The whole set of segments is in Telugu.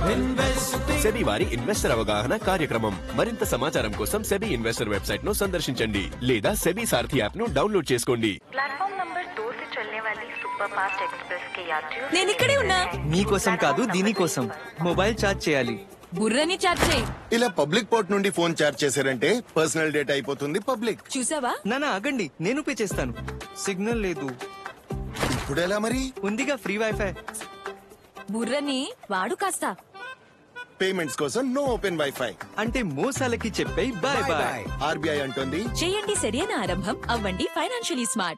సెబీ వారి ఇన్వెస్టర్ అవగాహన కార్యక్రమం మరింత సమాచారం కోసం సెబీ ఇన్వెస్టర్ వెబ్సైట్ ను సందర్శించండి లేదా సెబీ సారథి యాప్ ను డౌన్లోడ్ చేసుకోండి प्लेटफॉर्म नंबर दो से चलने वाली सुपर फास्ट एक्सप्रेस के यात्रियों నేను ఇక్కడే ఉన్నా మీకోసం కాదు దీనికోసం మొబైల్ ఛార్జ్ చేయాలి బుర్రని చాట్ చేయి ఇలా పబ్లిక్ పోర్ట్ నుండి ఫోన్ చార్జ్ చేశారంటే పర్సనల్ డేటా అయిపోతుంది పబ్లిక్ చూసావా నానా ఆగండి నేను పే చేస్తాను సిగ్నల్ లేదు ఇప్పుడు ఎలా మరి ఉందిగా ఫ్రీ వైఫై బుర్రని వాడు కాస్త పేమెంట్స్ కోసం నో ఓపెన్ వైఫై అంటే మోసాలకి చెప్పే బాయ్ బాయ్ ఆర్బీఐ అంటోంది చేయండి సరైన ఆరంభం అవ్వండి ఫైనాన్షియలీ స్మార్ట్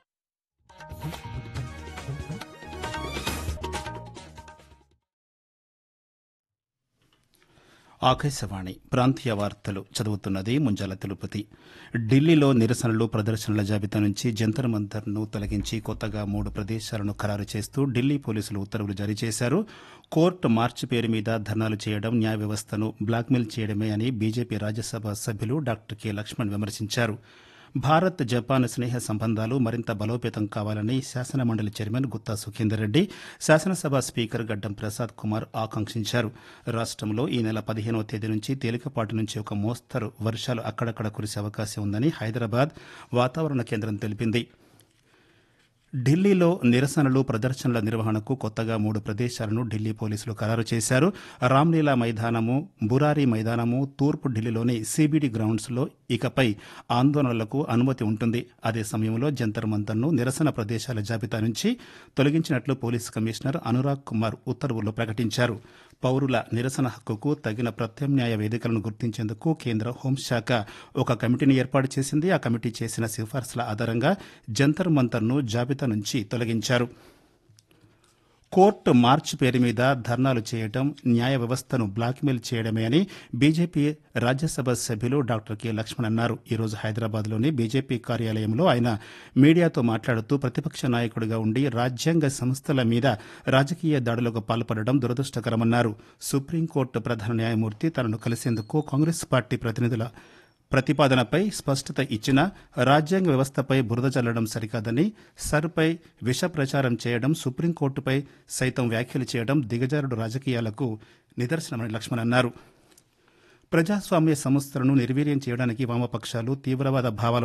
ఆకాశవాణి ప్రాంతీయ వార్తలు చదువుతున్నది ముంజాల తిరుపతి ఢిల్లీలో నిరసనలు ప్రదర్శనల జాబితా నుంచి జంతర్ మంతర్ను తొలగించి కొత్తగా మూడు ప్రదేశాలను ఖరారు చేస్తూ ఢిల్లీ పోలీసులు ఉత్తర్వులు జారీ చేశారు కోర్టు మార్చి పేరు మీద ధర్నాలు చేయడం న్యాయ వ్యవస్థను బ్లాక్మెయిల్ చేయడమే అని బీజేపీ రాజ్యసభ సభ్యులు డాక్టర్ కె లక్ష్మణ్ విమర్శించారు భారత్ జపాన్ స్నేహ సంబంధాలు మరింత బలోపేతం కావాలని శాసనమండలి చైర్మన్ గుత్తా సుఖేందర్ రెడ్డి శాసనసభ స్పీకర్ గడ్డం ప్రసాద్ కుమార్ ఆకాంక్షించారు రాష్ట్రంలో ఈ నెల పదిహేనవ తేదీ నుంచి తేలికపాటి నుంచి ఒక మోస్తరు వర్షాలు అక్కడక్కడ కురిసే అవకాశం ఉందని హైదరాబాద్ వాతావరణ కేంద్రం తెలిపింది ఢిల్లీలో నిరసనలు ప్రదర్శనల నిర్వహణకు కొత్తగా మూడు ప్రదేశాలను ఢిల్లీ పోలీసులు ఖరారు చేశారు రామ్లీలా మైదానము బురారి మైదానము తూర్పు ఢిల్లీలోని సిబిడి గ్రౌండ్స్లో ఇకపై ఆందోళనలకు అనుమతి ఉంటుంది అదే సమయంలో జంతర్ మంతర్ను నిరసన ప్రదేశాల జాబితా నుంచి తొలగించినట్లు పోలీసు కమిషనర్ అనురాగ్ కుమార్ ఉత్తర్వుల్లో ప్రకటించారు పౌరుల నిరసన హక్కుకు తగిన ప్రత్యామ్నాయ వేదికలను గుర్తించేందుకు కేంద్ర హోంశాఖ ఒక కమిటీని ఏర్పాటు చేసింది ఆ కమిటీ చేసిన సిఫార్సుల ఆధారంగా జంతర్ మంతర్ను జాబితా నుంచి తొలగించారు కోర్టు మార్చ్ పేరు మీద ధర్నాలు చేయడం న్యాయ వ్యవస్థను బ్లాక్మెయిల్ చేయడమే అని బీజేపీ రాజ్యసభ సభ్యులు డాక్టర్ కె లక్ష్మణ్ అన్నారు ఈరోజు హైదరాబాద్లోని బీజేపీ కార్యాలయంలో ఆయన మీడియాతో మాట్లాడుతూ ప్రతిపక్ష నాయకుడిగా ఉండి రాజ్యాంగ సంస్థల మీద రాజకీయ దాడులకు పాల్పడడం దురదృష్టకరమన్నారు సుప్రీంకోర్టు ప్రధాన న్యాయమూర్తి తనను కలిసేందుకు కాంగ్రెస్ పార్టీ ప్రతినిధుల ప్రతిపాదనపై స్పష్టత ఇచ్చిన రాజ్యాంగ వ్యవస్థపై బురద చల్లడం సరికాదని సర్పై విష ప్రచారం చేయడం సుప్రీంకోర్టుపై సైతం వ్యాఖ్యలు చేయడం దిగజారుడు రాజకీయాలకు నిదర్శనమని లక్ష్మణ్ అన్నారు ప్రజాస్వామ్య సంస్థలను నిర్వీర్యం చేయడానికి వామపక్షాలు తీవ్రవాద భావాలు